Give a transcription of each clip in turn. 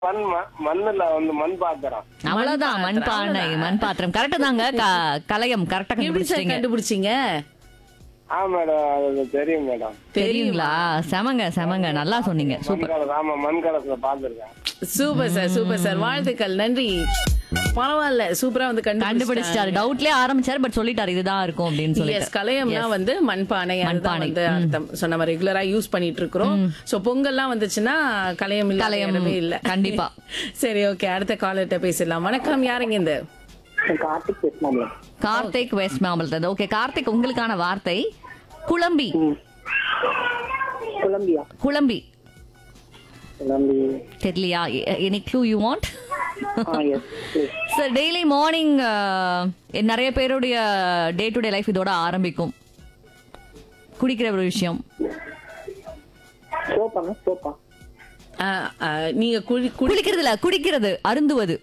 மண் ம- மண்ணுல வந்து மண் பாத்திரம் அவ்வளவுதான் மண் பாத்திரம், பானை அவ்வளவுதான். மண் பாத்திரம் கரெக்டா தாங்க க- கலையம் கரெக்டா எப்படி சார் கண்டுபிடிச்சிட்டீங்க கண்டுபிடிச்சீங்க ஆ மேடம் அது தெரியும் மேடம் தெரியுங்களா செமங்க செமங்க நல்லா சொன்னீங்க சூப்பர் மண்கலசம் ஆமா மண்கலசத்துல பாத்துருக்கேன் சூப்பர் சார் சூப்பர் சார் வாழ்த்துக்கள் நன்றி பரவாயில்ல சூப்பரா வந்து கண்டுபிடிச்சிட்டாரு கண்டுபிடிச்சிட்டாரு டவுட்லயே ஆரம்பிச்சாரு பட் சொல்லிட்டாரு இதுதான் இருக்கும் அப்படின்னு எஸ் சொல்லிட்டு கலையம்னா வந்து மண்பானை அதுதான் மண்பானை. வந்து அர்த்தம் ஸோ நம்ம ரெகுலரா யூஸ் பண்ணிட்டு இருக்கிறோம் சோ பொங்கல்லாம் வந்துச்சுன்னா கலையம் இல்ல கலையம் கலையமே இல்ல கண்டிப்பா. சரி ஓகே அடுத்த காலர்கிட்ட பேசிடலாம் வணக்கம் யாருங்க இந்த கார்த்திக் பேசினாங்க கார்த்திக் வெஸ்ட் மாம்பலத்தது ஓகே கார்த்திக் உங்களுக்கான வார்த்தை குழம்பி கொலம்பியா குழம்பி கொலம்பி தெரியலையா any clue you want yes sir daily morning நிறைய பேருடைய டே டு டே லைஃப் இதோட ஆரம்பிக்கும் குடிக்கிற ஒரு விஷயம் சோப்பாங்க சோப்பா ஆ, ஆ, நீங்க குடி குடி குடிக்கிறது இல்ல குடிக்கிறது அருந்துவது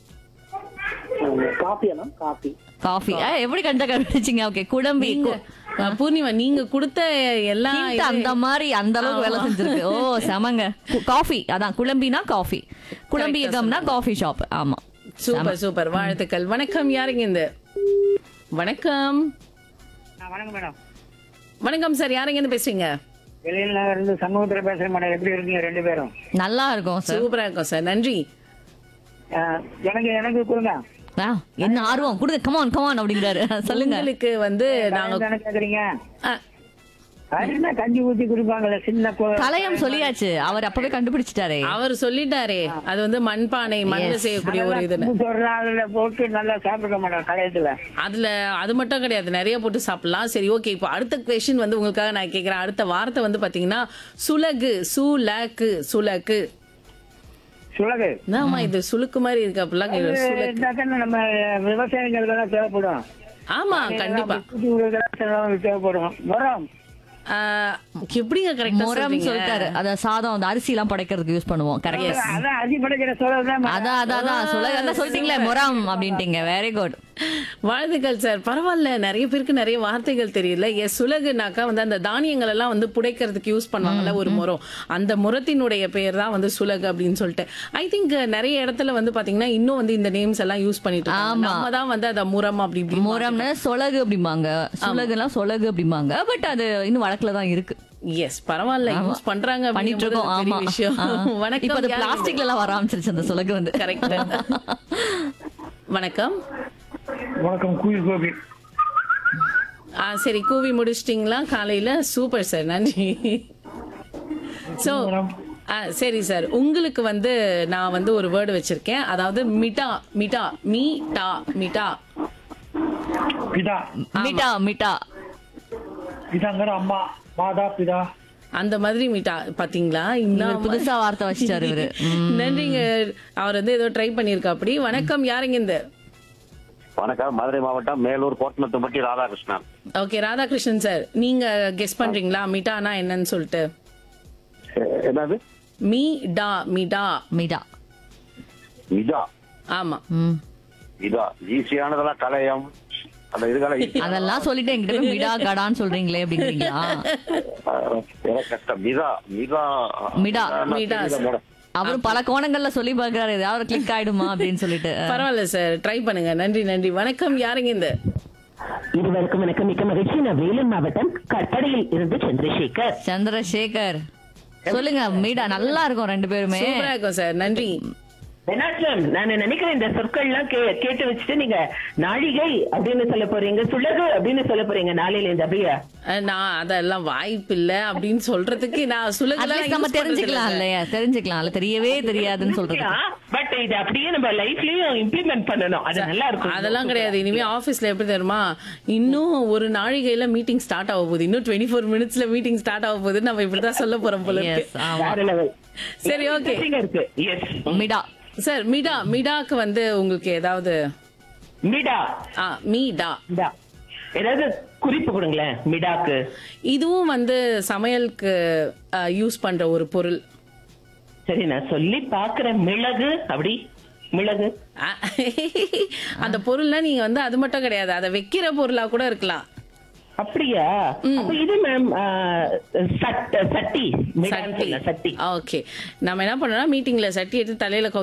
காஃபியா காஃபி காஃபி எப்படி கண்ட கண்டுபிடிச்சிங்க ஓகே குழம்பி நீங்க ஆ, பூர்ணிமா நீங்க கொடுத்த எல்லா Hint இது- அந்த மாதிரி அந்த அளவுக்கு வேலை செஞ்சிருக்கு ஓ செமங்க காஃபி அதான் குழம்பினா காஃபி குழம்பியகம்னா காஃபி ஷாப் ஆமா சூப்பர் சூப்பர் வாழ்த்துக்கள் வணக்கம் யாருங்க இந்த வணக்கம் வணக்கம் மேடம் வணக்கம் சார் யாருங்க இருந்து பேசுறீங்க வெளியில இருந்து சமூகத்துல பேசுற மேடம் எப்படி இருக்கீங்க ரெண்டு பேரும் நல்லா இருக்கும் சார் சூப்பரா இருக்கும் சார் நன்றி அஹ், எனக்கு எனக்கு கொடுங்க ஆ, என்ன ஆர்வம் கொடுங்க கமான் கமான் அப்படிங்கிறாரு சொல்லுங்க உங்களுக்கு வந்து நாங்க தானே கேக்குறீங்க ஆ, அதுனா கஞ்சி ஊத்தி குடிப்பாங்கல்ல சின்ன கோ- கலையம் சொல்லியாச்சு அவர் அப்பவே கண்டுபிடிச்சிட்டாரே அவர் சொல்லிட்டாரே அது வந்து மண்பானை மண்ணில் செய்யக்கூடிய ஒரு இதுன்னு உப்பு சொல்றா அதுல போட்டு நல்லா சாப்பிடுங்க மேடம் கலையத்துல அதுல அது மட்டும் கிடையாது நிறைய போட்டு சாப்பிடலாம் சரி ஓகே இப்போ அடுத்த கொஸ்டின் வந்து உங்களுக்காக நான் கேட்கிறேன் அடுத்த வார்த்தை வந்து பாத்தீங்கன்னா சுலகு சுலக்கு சுலக்கு சுலகு என்னம்மா இது சுளுக்கு மாதிரி இருக்கு அப்படிலாம் கேக்குது. சுலக்கு இருந்தாத்தானே நம்ம விவசாயிகளுக்கெல்லாம் தேவைப்படும் ஆமா கண்டிப்பா குட்டி விவசாயிகளுக்கு தேவைப்படும் மரம் ஆ, எப்படிங்க கரெக்டா முரம் சொல்றீங்க சொல்லிட்டாரு அத சாதம் அந்த அரிசி எல்லாம் படைக்கிறதுக்கு யூஸ் பண்ணுவோம் கரெக்ட் அதான் அதி படைக்கிற சுலகுதான் மேடம். அதான் அதான் அதான் சொல்ல அதான் சொல்லிட்டீங்களே முரம் அப்படின்ட்டீங்க வெரி குட் வாழ்த்துக்கள் சார் பரவாயில்ல நிறைய பேருக்கு நிறைய வார்த்தைகள் தெரியல எஸ் சுலகுனாக்கா வந்து அந்த தானியங்கள் எல்லாம் வந்து புடைக்கிறதுக்கு யூஸ் பண்ணுவாங்கல்ல ஒரு முறம் அந்த முறத்தினுடைய பெயர் தான் வந்து சுலகு அப்படின்னு சொல்லிட்டு ஐ திங்க் நிறைய இடத்துல வந்து பாத்தீங்கன்னா இன்னும் வந்து இந்த நேம்ஸ் எல்லாம் யூஸ் பண்ணிட்டு இருக்காங்க. ஆமா. நம்ம தான் வந்து அத முறம் அப்படி இப்படி முரம்னு சொலகு அப்படிம்பாங்க சுலகுலாம் சொலகு அப்படிம்பாங்க பட் அது இன்னும் வழக்குல தான் இருக்கு எஸ் பரவாயில்ல யூஸ் பண்றாங்க பண்ணிட்டு இருக்கோம் அப்படிங்கிறது ஆமா பெரிய விஷயம் ஆ. இப்ப வணக்கம் அது யார் பிளாஸ்டிக்ல எல்லாம் வர ஆரம்பிச்சிருச்சு அந்த சொலகு வந்து கரெக்ட் வணக்கம் வணக்கம் குயில் கோபி ஆ சரி கூவி முடிச்சிட்டிங்களா காலையில சூப்பர் சார் நன்றி சோ ஆ சரி சார் உங்களுக்கு வந்து நான் வந்து ஒரு வேர்டு வச்சிருக்கேன் அதாவது மிட்டா மிட்டா மீ டா மிட்டா பிதா மிட்டா மிட்டா பிதாங்கிற அம்மா மாதா பிதா அந்த மாதிரி மிட்டா பாத்தீங்களா இவர் இன்னும் புதுசா வார்த்தை வச்சிட்டாரு இவரு ம். நன்றிங்க அவர் வந்து ஏதோ ட்ரை பண்ணிருக்கா அப்படி வணக்கம் யாருங்க இந்த வணக்கம் மதுரை மாவட்டம் மேலூர் கோட்டனத்துப்பட்டி ராதாகிருஷ்ணன் ஓகே ராதாகிருஷ்ணன் சார் நீங்க கெஸ் பண்றீங்களா மிட்டானா என்னன்னு சொல்லிட்டு எ- என்னது மீ டா மிடா மிட்டா இதா ஆமா ம். இதா ஈஸியானதெல்லாம் கலையம் அந்த இதுகளை அதெல்லாம் சொல்லிட்டு என்கிட்ட போய் மிடா கடான்னு சொல்றீங்களே அப்படிங்கிறீங்களா எனக்கு கஷ்டம் மிதா மிதா மிடா. மிடா. மேடம் அவரும் பல கோணங்கள்ல சொல்லி பாக்குறாரு ஏதாவது கிளிக் ஆயிடுமா அப்படின்னு சொல்லிட்டு பரவாயில்ல சார் ட்ரை பண்ணுங்க நன்றி நன்றி வணக்கம் யாருங்க இந்த இருவருக்கும் எனக்கு மிக்க மகிழ்ச்சி நான் வேலூர் மாவட்டம் கற்படையில் இருந்து சந்திரசேகர் சந்திரசேகர் சொல்லுங்க மீடா நல்லா இருக்கும் ரெண்டு பேருமே சூப்பரா இருக்கும் சார் நன்றி பெனாட்லம் நான் நினைக்கிறேன் இந்த சொற்கள்லாம் கே- கேட்டு வச்சுட்டு நீங்க நாழிகை அப்படின்னு சொல்ல போறீங்க சுலகு அப்படின்னு சொல்ல போறீங்க நாளையில இந்த அப்படியே அஹ், நான் அதெல்லாம் வாய்ப்பு இல்ல அப்படின்னு சொல்றதுக்கு நான் சுலகெல்லாம் அட்லீஸ்ட் நம்ம use பண்றது இல்ல தெரிஞ்சுக்கலாம் sir. இல்லையா தெரிஞ்சுக்கலாம்ல தெரியவே தெரியாதுன்னு சொல்றது பட் இது அப்படியே நம்ம லைஃப்லயும் இம்ப்ளிமெண்ட் பண்ணணும் அது நல்லா இருக்கும் அதெல்லாம் கிடையாது இனிமே ஆபீஸ்ல எப்படி தெரியுமா இன்னும் ஒரு நாழிகையில மீட்டிங் ஸ்டார்ட் ஆக போகுது இன்னும் டுவெண்ட்டி ஃபோர் மினிட்ஸ்ல மீட்டிங் ஸ்டார்ட் ஆக போகுது நம்ம இப்படிதான் சொல்ல போறோம் போல எஸ் இருக்கு ஆமா வேற level. சரி ஓகே Interesting-ஆ இருக்கு எஸ் மிடா சார் மிடா மிடாக்கு வந்து உங்களுக்கு ஏதாவது மிடா ஆ மீடா மிடா ஏதாவது குறிப்பு கொடுங்களேன் மிடாக்கு இதுவும் வந்து சமையலுக்கு யூஸ் பண்ற ஒரு பொருள் சரி நான் சொல்லி பாக்குறேன் மிளகு அப்படி மிளகு அஹ், அந்த பொருள்னா நீங்க வந்து அது மட்டும் கிடையாது அதை வைக்கிற பொருளா கூட இருக்கலாம் அப்படியா அப்ப இது மேம் சட்டி மிடான்னு சட்டி சொன்னேன், சட்டி ஓகே நம்ம என்ன பண்ணோம்னா மீட்டிங்ல சட்டி எடுத்து தலையில கவுத்து